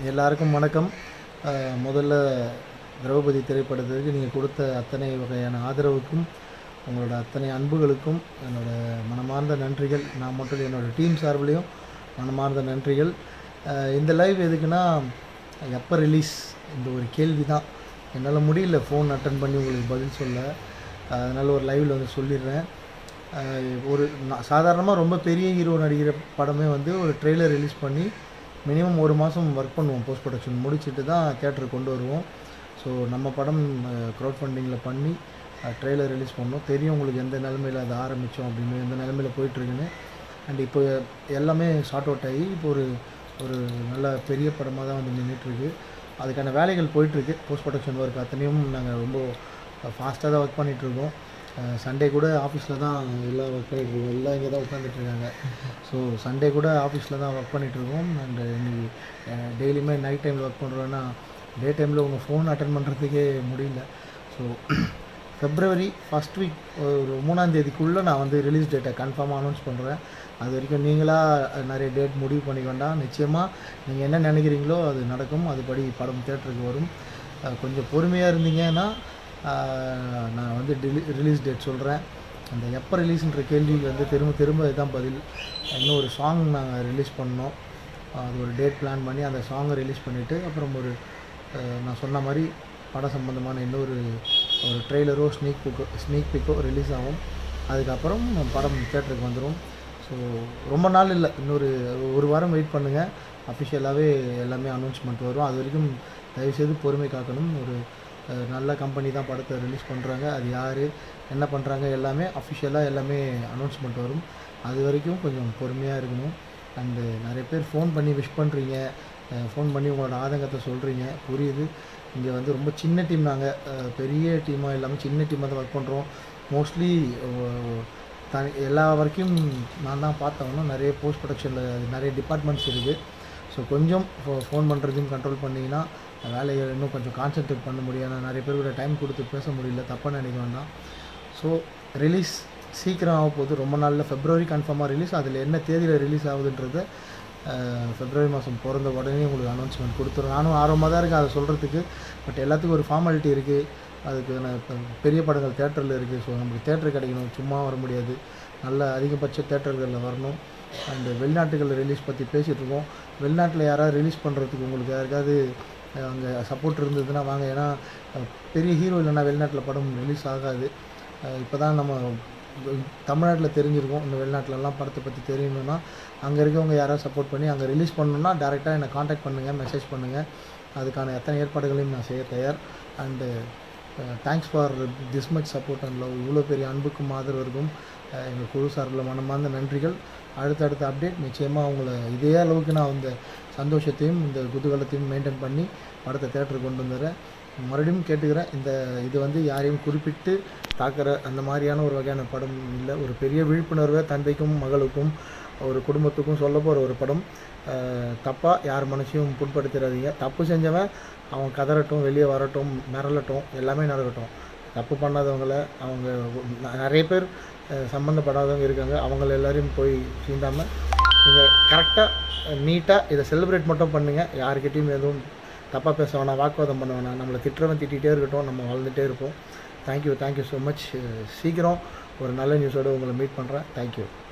எல்லாருக்கும் வணக்கம் அஹ், முதல்ல திரௌபதி திரைப்படத்திற்கு நீங்கள் கொடுத்த அத்தனை வகையான ஆதரவுக்கும் உங்களோட அத்தனை அன்புகளுக்கும் என்னோட மனமார்ந்த நன்றிகள் நான் மட்டும் இல்லை, என்னோட டீம் சார்பிலையும் மனமார்ந்த நன்றிகள் அஹ், இந்த லைவ் எதுக்குன்னா எப்போ ரிலீஸ் இந்த ஒரு கேள்வி தான் என்னால் முடியல ஃபோன் அட்டன் பண்ணி உங்களுக்கு பதில் சொல்ல அதனால் ஒரு லைவில் வந்து சொல்லிடுறேன் அஹ் ஒரு சாதாரணமாக ரொம்ப பெரிய ஹீரோ நடிக்கிற படமே வந்து ஒரு ட்ரெய்லர் ரிலீஸ் பண்ணி மினிமம் ஒரு மாதம் ஒர்க் பண்ணுவோம் போஸ்ட் ப்ரொடக்ஷன் முடிச்சுட்டு தான் தேட்டருக்கு கொண்டு வருவோம் ஸோ நம்ம படம் க்ரௌட் ஃபண்டிங்கில் பண்ணி ட்ரெய்லர் ரிலீஸ் பண்ணோம் தெரியும் உங்களுக்கு எந்த நிலமையில் அது ஆரம்பித்தோம் அப்படின்னு எந்த நிலமையில் போயிட்டுருக்குன்னு அண்ட் இப்போ எல்லாமே ஷார்ட் அவுட் ஆகி இப்போ ஒரு ஒரு நல்ல பெரிய படமாக தான் வந்து நின்றுட்டுருக்கு அதுக்கான வேலைகள் போயிட்டுருக்கு போஸ்ட் ப்ரொடக்ஷன் ஒர்க் அத்தனையும் நாங்கள் ரொம்ப ஃபாஸ்ட்டாக தான் ஒர்க் பண்ணிகிட்ருக்கோம் சண்டே கூட ஆஃபீஸில் தான் எல்லாம் ஒர்க் பண்ணிகிட்ருக்கோம் எல்லாம் இங்கே தான் உட்காந்துட்ருக்காங்க ஸோ சண்டே கூட ஆஃபீஸில் தான் ஒர்க் பண்ணிகிட்ருக்கோம் அண்ட் இன்னைக்கு டெய்லியுமே நைட் டைமில் ஒர்க் பண்ணுறோன்னா டே டைமில் உங்கள் ஃபோன் அட்டன் பண்ணுறதுக்கே முடியல ஸோ ஃபெப்ரவரி ஃபஸ்ட் வீக் ஒரு மூணாம் தேதிக்குள்ளே நான் வந்து ரிலீஸ் டேட்டை கன்ஃபார்மாக அனௌன்ஸ் பண்ணுறேன் அது வரைக்கும் நீங்களாக நிறைய டேட் முடிவு பண்ணிக்க வேண்டாம் நிச்சயமாக நீங்கள் என்ன நினைக்கிறீங்களோ அது நடக்கும் அதுபடி படம் தேட்டருக்கு வரும் அஹ் கொஞ்சம் பொறுமையாக இருந்தீங்கன்னா அஹ் நான் வந்து டிலி ரிலீஸ் டேட் சொல்கிறேன் அந்த எப்போ ரிலீஸ்ன்ற கேள்விக்கு வந்து திரும்ப திரும்ப இதுதான் பதில் இன்னும் ஒரு சாங் நாங்கள் ரிலீஸ் பண்ணோம் அது ஒரு டேட் பிளான் பண்ணி அந்த சாங்கை ரிலீஸ் பண்ணிவிட்டு அப்புறம் ஒரு அஹ் நான் சொன்ன மாதிரி படம் சம்மந்தமான இன்னொரு ஒரு ட்ரெய்லரோ ஸ்னீக் பிக்கோ ஸ்னீக் பிக்கோ ரிலீஸ் ஆகும் அதுக்கப்புறம் படம் தேட்டருக்கு வந்துடும் ஸோ ரொம்ப நாள் இல்லை இன்னொரு ஒரு வாரம் வெயிட் பண்ணுங்கள் அஃபிஷியலாகவே எல்லாமே அனௌன்ஸ்மெண்ட் வரும் அது வரைக்கும் தயவுசெய்து பொறுமை காக்கணும் ஒரு அஹ், நல்ல கம்பெனி தான் படத்தை ரிலீஸ் பண்ணுறாங்க அது யார் என்ன பண்ணுறாங்க எல்லாமே அஃபிஷியலாக எல்லாமே அனௌன்ஸ்மெண்ட் வரும் அது வரைக்கும் கொஞ்சம் பொறுமையாக இருக்கணும் அண்டு நிறைய பேர் ஃபோன் பண்ணி விஷ் பண்ணுறீங்க ஃபோன் பண்ணி உங்களோட ஆதங்கத்தை சொல்கிறீங்க புரியுது இங்கே வந்து ரொம்ப சின்ன டீம் நாங்கள் பெரிய டீமாக இல்லாமல் சின்ன டீமாக தான் ஒர்க் பண்ணுறோம் மோஸ்ட்லி தனி எல்லா வரைக்கும் நான் தான் பார்த்தவனும் நிறைய போஸ்ட் ப்ரொடக்ஷனில் நிறைய டிபார்ட்மெண்ட்ஸ் இருக்குது ஸோ கொஞ்சம் ஃபோன் பண்ணுறதையும் கண்ட்ரோல் பண்ணிங்கன்னா வேலையை இன்னும் கொஞ்சம் கான்சென்ட்ரேட் பண்ண முடியும் ஏன்னா நிறைய பேர் கூட டைம் கொடுத்து பேச முடியல தப்பாக நினைக்க வேண்டாம் ஸோ ரிலீஸ் சீக்கிரம் ஆக போகுது ரொம்ப நாளில் ஃபெப்ரவரி கன்ஃபார்மாக ரிலீஸ் அதில் என்ன தேதியில் ரிலீஸ் ஆகுதுன்றதை அஹ், ஃபெப்ரவரி மாதம் பிறந்த உடனே உங்களுக்கு அனௌன்ஸ்மெண்ட் கொடுத்துரும் நானும் ஆர்வமாக தான் இருக்கேன் அதை சொல்கிறதுக்கு பட் எல்லாத்துக்கும் ஒரு ஃபார்மாலிட்டி இருக்குது அதுக்கு நான் இப்போ பெரிய படங்கள் தேட்டரில் இருக்குது ஸோ நமக்கு தேட்டர் கிடைக்கணும் சும்மா வர முடியாது நல்ல அதிகபட்ச தேட்டர்களில் வரணும் அண்டு வெளிநாட்டுகளில் ரிலீஸ் பற்றி பேசிகிட்டு இருக்கோம் வெளிநாட்டில் யாராவது ரிலீஸ் பண்ணுறதுக்கு உங்களுக்கு யாருக்காவது அஹ், அங்கே சப்போர்ட் இருந்ததுன்னா வாங்க ஏன்னா அஹ், பெரிய ஹீரோ இல்லைன்னா வெளிநாட்டில் படம் ரிலீஸ் ஆகாது இப்போ தான் நம்ம தமிழ்நாட்டில் தெரிஞ்சிருக்கோம் இந்த வெளிநாட்டிலலாம் படத்தை பற்றி தெரியணும்னா அங்கே இருக்கவங்க யாராவது சப்போர்ட் பண்ணி அங்கே ரிலீஸ் பண்ணணும்னா டேரெக்டாக என்னை காண்டாக்ட் பண்ணுங்கள் மெசேஜ் பண்ணுங்கள் அதுக்கான எத்தனை ஏற்பாடுகளையும் நான் செய்ய தயார் and thanks for this much support and love இவ்வளோ பெரிய அன்புக்கும் ஆதரவிற்கும் அஹ், எங்கள் குழு சார்பில் மனமார்ந்த நன்றிகள் அடுத்தடுத்த அப்டேட் நிச்சயமாக உங்களை இதே அளவுக்கு நான் இந்த சந்தோஷத்தையும் இந்த குதூகலத்தையும் மெயின்டைன் பண்ணி படத்தை தேட்டருக்கு கொண்டு வந்துடுறேன் மறுபடியும் கேட்டுக்கிறேன் இந்த இது வந்து யாரையும் குறிப்பிட்டு தாக்குற அந்த மாதிரியான ஒரு வகையான படம் இல்லை ஒரு பெரிய விழிப்புணர்வை தந்தைக்கும் மகளுக்கும் ஒரு குடும்பத்துக்கும் சொல்ல போகிற ஒரு படம் தப்பாக யார் மனசையும் புண்படுத்திடாதீங்க தப்பு செஞ்சவன் அவன் கதறட்டும் வெளியே வரட்டும் மிரளட்டும் எல்லாமே நடக்கட்டும் தப்பு பண்ணாதவங்கள அவங்க ந- நிறைய பேர் அஹ், சம்மந்தப்படாதவங்க இருக்காங்க அவங்கள எல்லாரையும் போய் சீண்டாமல் நீங்கள் கரெக்டாக நீட்டாக இதை செலிப்ரேட் மட்டும் பண்ணுங்கள் யாருக்கிட்டையும் எதுவும் தப்பாக பேச வேணாம் வாக்குவாதம் பண்ண வேணாம் நம்மளை திட்டுறவன் திட்டிகிட்டே இருக்கட்டும் நம்ம வாழ்ந்துகிட்டே இருப்போம் தேங்க்யூ தேங்க்யூ ஸோ மச் சீக்கிரம் ஒரு நல்ல நியூஸோடு உங்களை மீட் பண்ணுறேன் தேங்க்யூ